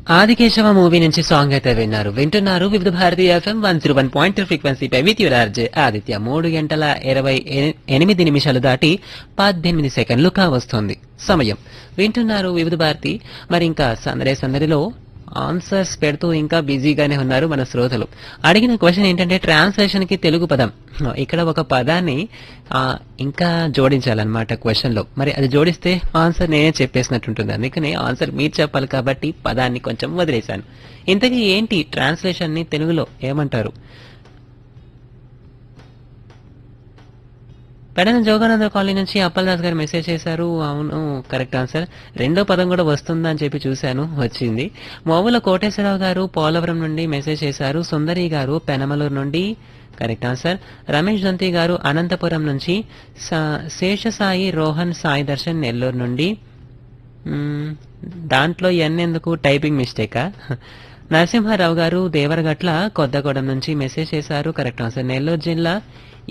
Aadikeshava movie నుంచి song అయితే విన్నారు వింటున్నారు Vividh Bharati FM one zero one point ఫ్రీక్వెన్సీపై విత్ యువర్ ఆర్జే ఆదిత్య మూడు గంటల ఇరవై ఎని- ఎనిమిది నిమిషాలు దాటి పద్దెనిమిది సెకండ్లు కావస్తుంది సమయం వింటున్నారు వివిధ భారతి మరి ఇంకా సందడే సందడిలో ఆన్సర్స్ పెడుతూ ఇంకా బిజీగానే ఉన్నారు మన శ్రోతలు అడిగిన క్వశ్చన్ ఏంటంటే ట్రాన్స్లేషన్ కి తెలుగు పదం ఇక్కడ ఒక పదాన్ని ఆ, ఇంకా జోడించాలన్నమాట క్వశ్చన్ లో మరి అది జోడిస్తే ఆన్సర్ నేనే చెప్పేసినట్టుంటుంది అందుకనే ఆన్సర్ మీరు చెప్పాలి కాబట్టి పదాన్ని కొంచెం వదిలేశాను ఇంతకీ ఏంటి ట్రాన్స్లేషన్ ని తెలుగులో ఏమంటారు పెడన జోగానంద కాలనీ నుంచి అప్పలదాస్ గారు మెసేజ్ చేశారు అవును కరెక్ట్ ఆన్సర్ రెండో పదం కూడా వస్తుందా అని చెప్పి చూశాను వచ్చింది మోవుల కోటేశ్వరరావు గారు పోలవరం నుండి మెసేజ్ చేశారు సుందరి గారు పెనమలూరు నుండి కరెక్ట్ ఆన్సర్ రమేష్ దంతి గారు అనంతపురం నుంచి సా- శేషసాయి రోహన్ సాయి దర్శన్ నెల్లూరు నుండి మ్మ్, దాంట్లో ఎన్ ఎందుకు టైపింగ్ మిస్టేకా నరసింహారావు గారు దేవరగట్ల కొత్తగూడెం నుంచి మెసేజ్ చేశారు కరెక్ట్ ఆన్సర్ నెల్లూరు జిల్లా